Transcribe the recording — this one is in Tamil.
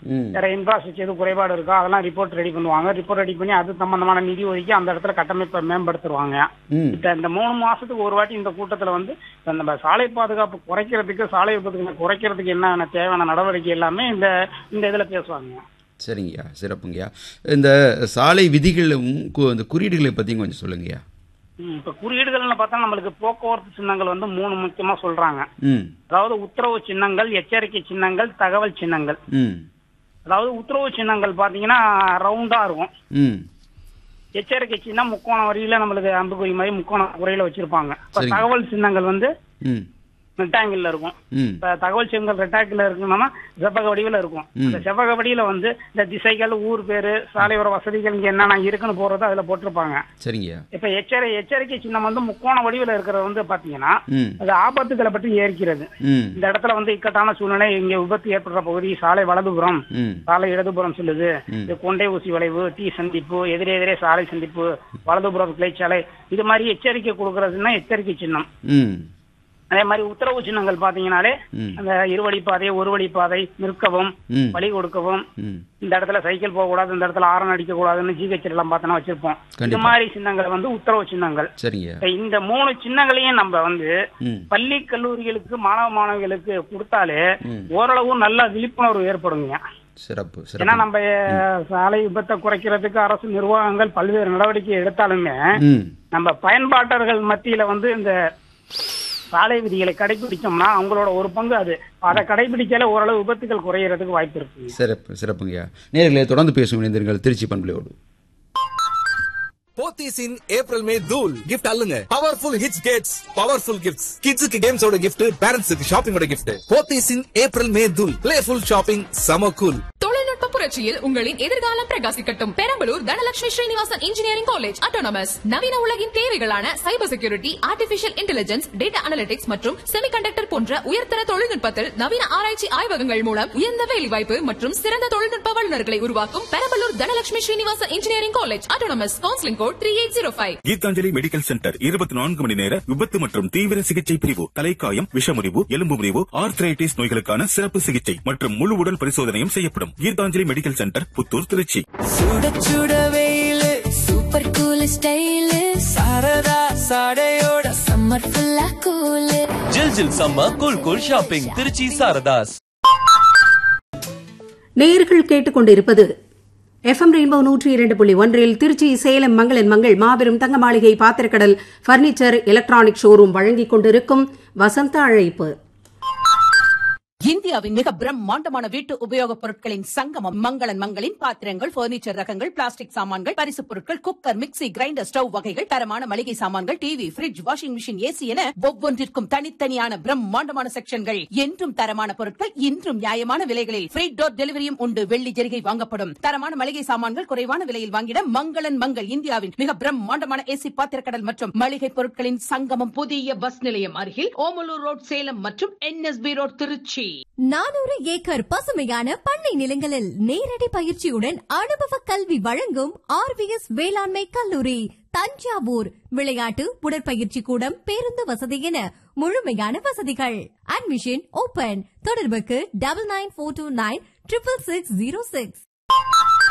ம் வேற இன்ஃப்ராஸ்ட்ரக்சர் எதுவும் குறைபாடு இருக்கோ அதெல்லாம் ரிப்போர்ட் ரெடி பண்ணுவாங்க ரிப்போர்ட் ரெடி பண்ணி அது சம்பந்தமான நிதி ஒதுக்கி அந்த இடத்துல கட்டமைப்பை மேம்படுத்துவாங்க ம் இப்ப இந்த மூணு மாசத்துக்கு ஒரு வாட்டி இந்த கூட்டத்துல வந்து இப்ப நம்ம சாலை பாதுகாப்பு குறைக்கிறதுக்கு சாலை விபத்துகளை குறைக்கிறதுக்கு என்னென்ன தேவையான நடவடிக்கை எல்லாமே இந்த இந்த இதுல பேசுவாங்க சரிங்கய்யா சிறப்புங்கய்யா இந்த சாலை விதிகளும் கு- இந்த குறியீடுகளை பற்றியும் கொஞ்சம் சொல்லுங்கய்யா ம், இப்ப குறியீடுகள்னு பார்த்தா நம்மளுக்கு போக்குவரத்து சின்னங்கள் வந்து மூணு முக்கியமா சொல்றாங்க ம் அதாவது உத்தரவு சின்னங்கள் எச்சரிக்கை சின்னங்கள் தகவல் சின்னங்கள் ம் அதாவது உத்தரவு சின்னங்கள் பாத்தீங்கன்னா ரவுண்டா இருக்கும் ம் எச்சரிக்கை சின்னம் முக்கோண வரியில நம்மளுக்கு அம்புக்குறி மாதிரி முக்கோண குறையில வச்சிருப்பாங்க இப்ப சரிங்க. தகவல் சின்னங்கள் வந்து ம் ரெக்டாங்கிள் இருக்கும் ம் இப்ப தகவல் சின்னங்கள் ரெக்டாங்கிள் இருக்கணும்னா செவ்வக வடிவில் இருக்கும் அந்த செவ்வக வடியில வந்து இந்த திசைகள் ஊர் பேரு சாலையோர வசதிகள் இங்க என்னென்ன இருக்குன்னு போறது அதுல போட்டிருப்பாங்க சரிங்கய்யா இப்ப எச்சரி எச்சரிக்கை சின்னம் வந்து முக்கோண வடிவில் இருக்கிறது வந்து பாத்தீங்கன்னா ம் அது ஆபத்துகளை பற்றி ஏற்கிறது ம் இந்த இடத்துல வந்து இக்கட்டான சூழ்நிலை இங்க விபத்து ஏற்படுற பகுதி சாலை வலதுபுறம் ம் சாலை இடதுபுறம் செல்லுது ம். இது கொண்டை ஊசி வளைவு டீ சந்திப்பு எதிரே எதிரே சாலை சந்திப்பு வலதுபுறம் கிளைச்சாலை இது மாதிரி எச்சரிக்கை கொடுக்கறதுன்னா எச்சரிக்கை சின்னம் ம் அதே மாதிரி உத்தரவு சின்னங்கள் பாத்தீங்கன்னாலே ம். அந்த இருவழி பாதை ஒரு வழி பாதை நிற்கவும் ம் வழி கொடுக்கவும் ம் இந்த இடத்துல சைக்கிள் போக கூடாது இந்த இடத்துல ஆரன் அடிக்க கூடாதுன்னு ஜிஹெச் எல்லாம் பார்த்தோன்னா வச்சிருப்போம் இந்த கண்டிப்பா. மாதிரி சின்னங்கள் வந்து உத்தரவு சின்னங்கள் சரிங்கய்யா இப்ப இந்த மூணு சின்னங்களையும் நம்ம வந்து ம் பள்ளி கல்லூரிகளுக்கு மாணவ மாணவிகளுக்கு கொடுத்தாலே ம். ஓரளவு நல்ல விழிப்புணர்வு ஏற்படுங்க சிறப்பு ஏன்னா சிறப்பு நம்ம அஹ், சாலை விபத்தை குறைக்கிறதுக்கு அரசு நிர்வாகங்கள் பல்வேறு நடவடிக்கை எடுத்தாலுமே ம் நம்ம பயன்பாட்டர்கள் மத்தியில வந்து இந்த சாலை விதிகளை கடைபிடிச்சோம்னா அவங்களோட ஒரு பங்கு அது அதை கடைபிடிச்சாலே ஓரளவு விபத்துகள் குறையறதுக்கு வாய்ப்பு இருக்கு சிறப்பு சிறப்புங்கய்யா நேர்களை தொடர்ந்து பேசும் இணைந்தீர்கள் திருச்சி பண்பலையோடு போத்தீஸ் இன் ஏப்ரல் மே தூல் கிஃப்ட் அல்லுங்க powerful hits gets powerful gifts கிட்ஸுக்கு கேம்ஸோட கிஃப்ட் பேரண்ட்ஸுக்கு ஷாப்பிங்கோட gift Pothys in April May தூல் பிளேஃபுல் ஷாப்பிங் சம கூல் தொழில்நுட்ப புரட்சியில் உங்களின் எதிர்காலம் பிரகாசிக்கட்டும் Perambalur Dhanalakshmi Srinivasan engineering college autonomous நவீன உலகின் தேவைகளான cyber security artificial intelligence data analytics மற்றும் செமிகண்டக்டர் போன்ற உயர்தர தொழில்நுட்பத்தில் நவீன ஆராய்ச்சி ஆய்வகங்கள் மூலம் உயர்ந்த வேலைவாய்ப்பு மற்றும் சிறந்த தொழில்நுட்ப வல்லுநர்களை உருவாக்கும் Perambalur Dhanalakshmi Srinivasan engineering college autonomous counselling code three eight zero five Geethanjali medical centre இருபத்தி நான்கு மணி நேர விபத்து மற்றும் தீவிர சிகிச்சை பிரிவு தலைக்காயம் விஷமுறிவு எலும்பு முறிவு ஆர்த்ரைட்டிஸ் நோய்களுக்கான சிறப்பு சிகிச்சை மற்றும் முழு உடல் பரிசோதனையும் செய்யப்படும் கீதாஞ்சலி மெடிக்கல் சென்டர் புத்தூர் திருச்சி சுட சுட வெயிலு சூப்பர் கூல் ஸ்டைலு சாரதா சாடையோட சம்மர் ஃபுல்லா கூலு ஜில் ஜில் சம்ம cool cool shopping Tiruchi Saradhas நேயர்கள் கேட்டுக்கொண்டிருப்பது எஃப்எம் ரெயின்போ நூற்றி இரண்டு புள்ளி ஒன்றில் திருச்சி சேலம் மங்களன் மங்கள் மாபெரும் தங்க மாளிகை பாத்திரக்கடல் பர்னிச்சர் எலக்ட்ரானிக் ஷோரூம் வழங்கிக் கொண்டிருக்கும் வசந்த அழைப்பு இந்தியாவின் மிக பிரம்மாண்டமான வீட்டு உபயோகப் பொருட்களின் சங்கமம் மங்களன் மங்களின் பாத்திரங்கள் பர்னிச்சர் ரகங்கள் பிளாஸ்டிக் சாமான்கள் பரிசுப் பொருட்கள் குக்கர் மிக்ஸி கிரைண்டர் ஸ்டவ் வகைகள் தரமான மளிகை சாமான்கள் TV fridge washing machine AC என ஒவ்வொன்றிற்கும் தனித்தனியான பிரம்மாண்டமான செக்ஷன்கள் என்றும் தரமான பொருட்கள் இன்றும் நியாயமான விலைகளில் ஃப்ரீ டோர் டெலிவரியும் உண்டு வெள்ளி ஜெரிகை வாங்கப்படும் தரமான மளிகை சாமான்கள் குறைவான விலையில் வாங்கிட மங்களன் மங்கள் இந்தியாவின் மிக பிரம்மாண்டமான ஏசி பாத்திரக்கடல் மற்றும் மளிகை பொருட்களின் சங்கமம் புதிய பஸ் நிலையம் அருகில் ஓமலூர் ரோட் சேலம் மற்றும் என்எஸ்பி ரோட் திருச்சி நானூறு ஏக்கர் பசுமையான பண்ணை நிலங்களில் நேரடி பயிற்சியுடன் அனுபவ கல்வி வழங்கும் ஆர்விஎஸ் வேளாண்மை கல்லூரி தஞ்சாவூர் விளையாட்டு உடற்பயிற்சி கூடம் பேருந்து வசதி என முழுமையான வசதிகள் அட்மிஷன் ஓபன் தொடர்புக்கு double nine four two nine triple six zero six